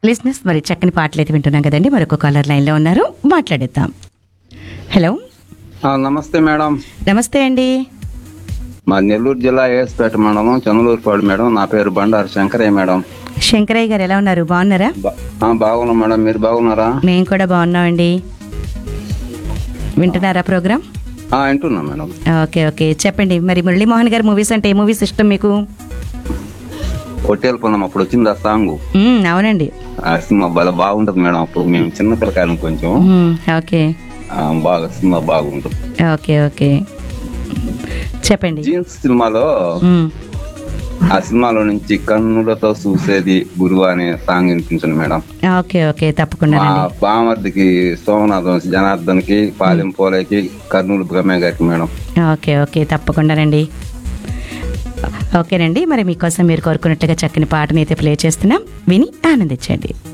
లిజినెస్ మరి చక్కని పాటలు అయితే వింటున్నాం కదండి మరొక కాలర్ లైన్లో ఉన్నారు మాట్లాడేద్దాం హలో ఆ, నమస్తే మేడం నమస్తే అండి మా నెల్లూరు జిల్లా ఏఎస్పేట మండలం చంద్రలూరుపాడు మేడం నా పేరు బండారు శంకరయ్య మేడం శంకరయ్య గారు ఎలా ఉన్నారు బాగున్నారా బా- ఆ, బాగున్నాం మేడం మీరు బాగున్నారా మేము కూడా బాగున్నామండి వింటున్నారా ప్రోగ్రామ్ ఆ, వింటున్నా మేడం ఓకే ఓకే చెప్పండి మరి మురళీమోహన్ గారి మూవీస్ అంటే ఏ మూవీస్ ఇష్టం మీకు హోటల్ పొలం అప్పుడు వచ్చింది ఆ సాంగ్ మ్మ్, అవునండి ఆ సినిమా భలే బాగుంటది మేడం అప్పుడు మేము చిన్న పిల్లకాయలం కొంచెం మ్మ్, ఓకే ఆ, బాగా సినిమా బాగుంటుంది ఓకే ఓకే చెప్పండి జీన్స్ సినిమాలో మ్మ్, ఆ సినిమాలో నుంచి కన్నులతో చూసేది గురువు అనే సాంగ్ వినిపించండి మేడం ఓకే ఓకే తప్పకుండా మా రండి బామర్దికి సోమనాథం జనార్దన్ కి పాలెం పోలేకి కర్నూలు బ్రహ్మే గారికి మేడం ఓకే ఓకే తప్పకుండా రండి ఓకేనండి మరి మీకోసం మీరు కోరుకున్నట్టుగా చక్కని పాటని అయితే ప్లే చేస్తున్నాం విని ఆనందించండి